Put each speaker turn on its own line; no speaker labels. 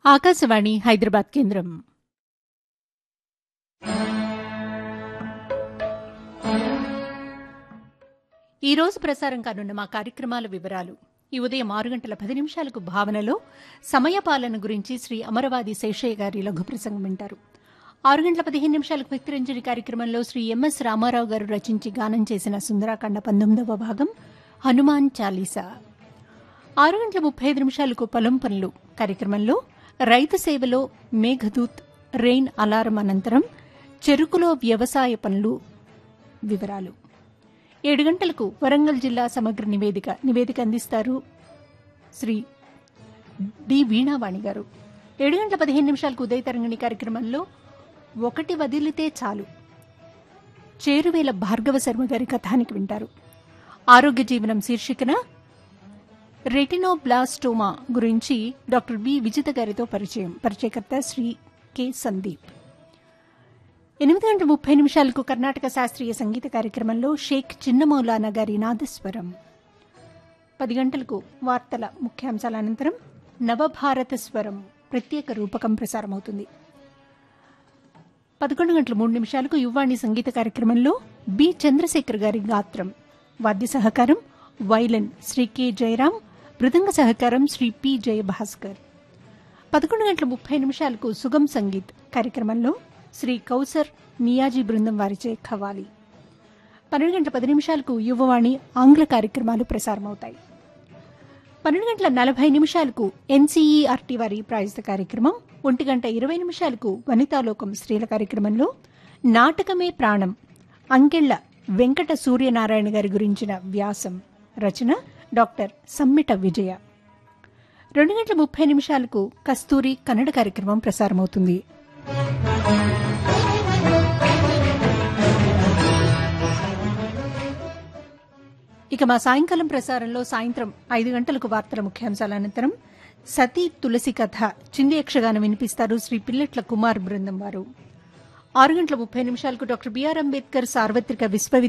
ఆకాశవాణి హైదరాబాద్ కేంద్రం ఈ రోజు ప్రసారం కానున్న మా కార్యక్రమాల వివరాలు ఈ ఉదయం ఆరు గంటల పది నిమిషాలకు భావనలో సమయపాలన గురించి శ్రీ అమరవాది శేషయ్య గారి లఘు ప్రసంగం వింటారు ఆరు గంటల పదిహేను నిమిషాలకు భక్తిరంజని కార్యక్రమంలో శ్రీ ఎంఎస్ రామారావు గారు రచించి గానం చేసిన సుందరాఖండ పంతొమ్మిదవ భాగం హనుమాన్ చాలీసా ఆరు గంటల ముప్పై ఐదు నిమిషాలకు పొలం పనులు కార్యక్రమంలో రైతు సేవలో మేఘదూత్ రెయిన్ అలారం అనంతరం చెరుకులో వ్యవసాయ పనులు వివరాలు ఏడు గంటలకు వరంగల్ జిల్లా సమగ్ర నివేదిక నివేదిక అందిస్తారు శ్రీ డి వీణావాణి గారు ఏడు గంటల పదిహేను నిమిషాలకు ఉదయ తరంగిణి కార్యక్రమంలో ఒకటి వదిలితే చాలు చేరువేల భార్గవ శర్మ గారి కథానికి వింటారు ఆరోగ్య జీవనం శీర్షికన రెటినోబ్లాస్టోమా గురించి డాక్టర్ బి విజిత గారితో పరిచయం పరిచయకర్త శ్రీ కె సందీప్ ఎనిమిది గంటల ముప్పై నిమిషాలకు కర్ణాటక శాస్త్రీయ సంగీత కార్యక్రమంలో షేక్ చిన్నమౌలానా గారి నాదస్వరం పది గంటలకు వార్తల ముఖ్యాంశాల అనంతరం నవభారత స్వరం ప్రత్యేక రూపకం ప్రసారమవుతుంది పదకొండు గంటల మూడు నిమిషాలకు యువాణి సంగీత కార్యక్రమంలో బి చంద్రశేఖర్ గారి గాత్రం వాద్య సహకారం వైలన్ శ్రీ కె జయరాం మృదంగ సహకారం శ్రీ పి జయభాస్కర్ పదకొండు గంటల ముప్పై నిమిషాలకు సుగం సంగీత్ కార్యక్రమంలో శ్రీ కౌసర్ నియాజీ బృందం వారిచే ఖవాలి పన్నెండు గంటల పది నిమిషాలకు యువవాణి ఆంగ్ల కార్యక్రమాలు ప్రసారమవుతాయి పన్నెండు గంటల నలభై నిమిషాలకు ఎన్సీఈఆర్టీ వారి ప్రాయోజిత కార్యక్రమం ఒంటి గంట ఇరవై నిమిషాలకు వనితాలోకం స్త్రీల కార్యక్రమంలో నాటకమే ప్రాణం అంకెళ్ల వెంకట సూర్యనారాయణ గారి గురించిన వ్యాసం రచన డాక్టర్ సమ్మిట విజయ రెండు గంటల ముప్పై నిమిషాలకు కస్తూరి కన్నడ కార్యక్రమం ప్రసారమవుతుంది ఇక మా సాయంకాలం ప్రసారంలో సాయంత్రం ఐదు గంటలకు వార్తల ముఖ్యాంశాల అనంతరం సతీ తులసి కథ చింది యక్షగానం వినిపిస్తారు శ్రీ పిల్లట్ల కుమార్ బృందం వారు ఆరు గంటల ముప్పై నిమిషాలకు డాక్టర్ బిఆర్ అంబేద్కర్ సార్వత్రిక విశ్వవిద్యాలయం